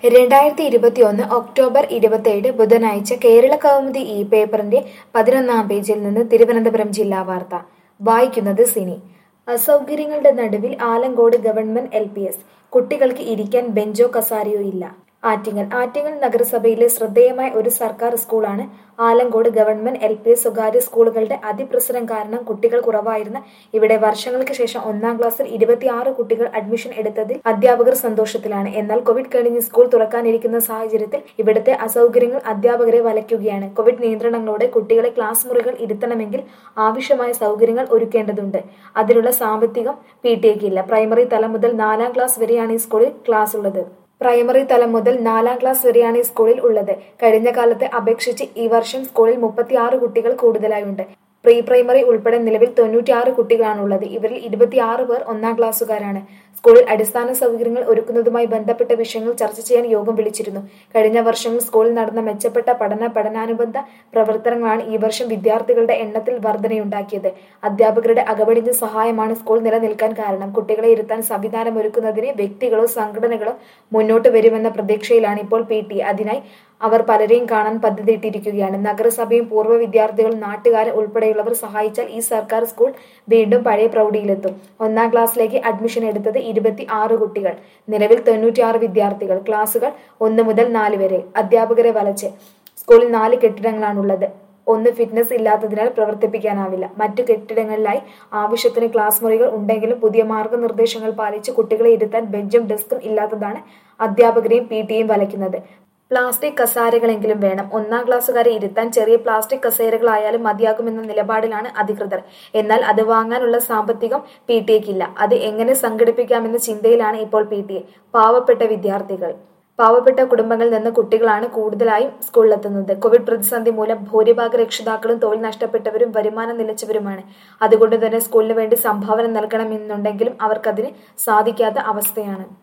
രണ്ടായിരത്തി ഇരുപത്തിയൊന്ന് ഒക്ടോബർ ഇരുപത്തിയേഴ് ബുധനാഴ്ച കേരള കൗമുദി ഈ പേപ്പറിന്റെ പതിനൊന്നാം പേജിൽ നിന്ന് തിരുവനന്തപുരം ജില്ലാ വാർത്ത വായിക്കുന്നത് സിനി അസൗകര്യങ്ങളുടെ നടുവിൽ Alamcode government L P S കുട്ടികൾക്ക് ഇരിക്കാൻ ബെഞ്ചോ കസാരയോ ഇല്ല ആറ്റിങ്ങൽ ആറ്റിങ്ങൽ നഗരസഭയിലെ ശ്രദ്ധേയമായ ഒരു സർക്കാർ സ്കൂളാണ് Alamcode government L P S സ്വകാര്യ സ്കൂളുകളുടെ അതിപ്രസരം കാരണം കുട്ടികൾ കുറവായിരുന്ന ഇവിടെ വർഷങ്ങൾക്ക് ശേഷം ഒന്നാം ക്ലാസ്സിൽ ഇരുപത്തിയാറ് കുട്ടികൾ അഡ്മിഷൻ എടുത്തതിൽ അധ്യാപകർ സന്തോഷത്തിലാണ് എന്നാൽ കോവിഡ് കഴിഞ്ഞ് സ്കൂൾ തുറക്കാനിരിക്കുന്ന സാഹചര്യത്തിൽ ഇവിടുത്തെ അസൗകര്യങ്ങൾ അധ്യാപകരെ വലയ്ക്കുകയാണ് കോവിഡ് നിയന്ത്രണങ്ങളോടെ കുട്ടികളെ ക്ലാസ് മുറികൾ ഇരുത്തണമെങ്കിൽ ആവശ്യമായ സൗകര്യങ്ങൾ ഒരുക്കേണ്ടതുണ്ട് അതിനുള്ള സാമ്പത്തികം പി ടി എക്കില്ല പ്രൈമറി തലം മുതൽ നാലാം ക്ലാസ് വരെയാണ് ഈ സ്കൂളിൽ ക്ലാസ് ഉള്ളത് പ്രൈമറി തലം മുതൽ നാലാം ക്ലാസ് വരെയാണ് ഈ സ്കൂളിൽ ഉള്ളത് കഴിഞ്ഞ കാലത്തെ അപേക്ഷിച്ച് ഈ വർഷം സ്കൂളിൽ മുപ്പത്തിയാറ് കുട്ടികൾ കൂടുതലായുണ്ട് പ്രീ പ്രൈമറി ഉൾപ്പെടെ നിലവിൽ തൊണ്ണൂറ്റിയാറ് കുട്ടികളാണുള്ളത് ഇവരിൽ ഇരുപത്തിയാറ് പേർ ഒന്നാം ക്ലാസ്സുകാരാണ് സ്കൂളിൽ അടിസ്ഥാന സൗകര്യങ്ങൾ ഒരുക്കുന്നതുമായി ബന്ധപ്പെട്ട വിഷയങ്ങൾ ചർച്ച ചെയ്യാൻ യോഗം വിളിച്ചിരുന്നു കഴിഞ്ഞ വർഷങ്ങളിൽ സ്കൂളിൽ നടന്ന മെച്ചപ്പെട്ട പഠന പഠനാനുബന്ധ പ്രവർത്തനങ്ങളാണ് ഈ വർഷം വിദ്യാർത്ഥികളുടെ എണ്ണത്തിൽ വർധനയുണ്ടാക്കിയത് അധ്യാപകരുടെ അകപടിഞ്ഞ സഹായമാണ് സ്കൂൾ നിലനിൽക്കാൻ കാരണം കുട്ടികളെ ഇരുത്താൻ സംവിധാനം ഒരുക്കുന്നതിന് വ്യക്തികളോ സംഘടനകളോ മുന്നോട്ട് വരുമെന്ന പ്രതീക്ഷയിലാണ് ഇപ്പോൾ പി ടി അതിനായി അവർ പലരെയും കാണാൻ പദ്ധതിയിട്ടിരിക്കുകയാണ് നഗരസഭയും പൂർവ്വ വിദ്യാർത്ഥികളും നാട്ടുകാരും ഉൾപ്പെടെയുള്ളവർ സഹായിച്ചാൽ ഈ സർക്കാർ സ്കൂൾ വീണ്ടും പഴയ പ്രൗഢിയിലെത്തും ഒന്നാം ക്ലാസ്സിലേക്ക് അഡ്മിഷൻ എടുത്തത് ഇരുപത്തി ആറ് കുട്ടികൾ നിലവിൽ തൊണ്ണൂറ്റിയാറ് വിദ്യാർത്ഥികൾ ക്ലാസുകൾ ഒന്ന് മുതൽ നാല് വരെ അധ്യാപകരെ വലച്ച് സ്കൂളിൽ നാല് കെട്ടിടങ്ങളാണുള്ളത് ഒന്ന് ഫിറ്റ്നസ് ഇല്ലാത്തതിനാൽ പ്രവർത്തിപ്പിക്കാനാവില്ല മറ്റു കെട്ടിടങ്ങളിലായി ആവശ്യത്തിന് ക്ലാസ് മുറികൾ ഉണ്ടെങ്കിലും പുതിയ മാർഗനിർദ്ദേശങ്ങൾ പാലിച്ച് കുട്ടികളെ ഇരുത്താൻ ബെഞ്ചും ഡെസ്കും ഇല്ലാത്തതാണ് അധ്യാപകരെയും പി ടിയും വലയ്ക്കുന്നത് പ്ലാസ്റ്റിക് കസാരകളെങ്കിലും വേണം ഒന്നാം ക്ലാസ്സുകാരെ ഇരുത്താൻ ചെറിയ പ്ലാസ്റ്റിക് കസേരകളായാലും മതിയാകുമെന്ന നിലപാടിലാണ് അധികൃതർ എന്നാൽ അത് വാങ്ങാനുള്ള സാമ്പത്തികം പി ടി എക്കില്ല അത് എങ്ങനെ സംഘടിപ്പിക്കാമെന്ന ചിന്തയിലാണ് ഇപ്പോൾ പി ടി എ പാവപ്പെട്ട വിദ്യാർത്ഥികൾ പാവപ്പെട്ട കുടുംബങ്ങളിൽ നിന്ന് കുട്ടികളാണ് കൂടുതലായും സ്കൂളിലെത്തുന്നത് കോവിഡ് പ്രതിസന്ധി മൂലം ഭൂരിഭാഗ രക്ഷിതാക്കളും തൊഴിൽ നഷ്ടപ്പെട്ടവരും വരുമാനം നിലച്ചവരുമാണ് അതുകൊണ്ട് തന്നെ സ്കൂളിന് വേണ്ടി സംഭാവന നൽകണമെന്നുണ്ടെങ്കിലും അവർക്കതിന് സാധിക്കാത്ത അവസ്ഥയാണ്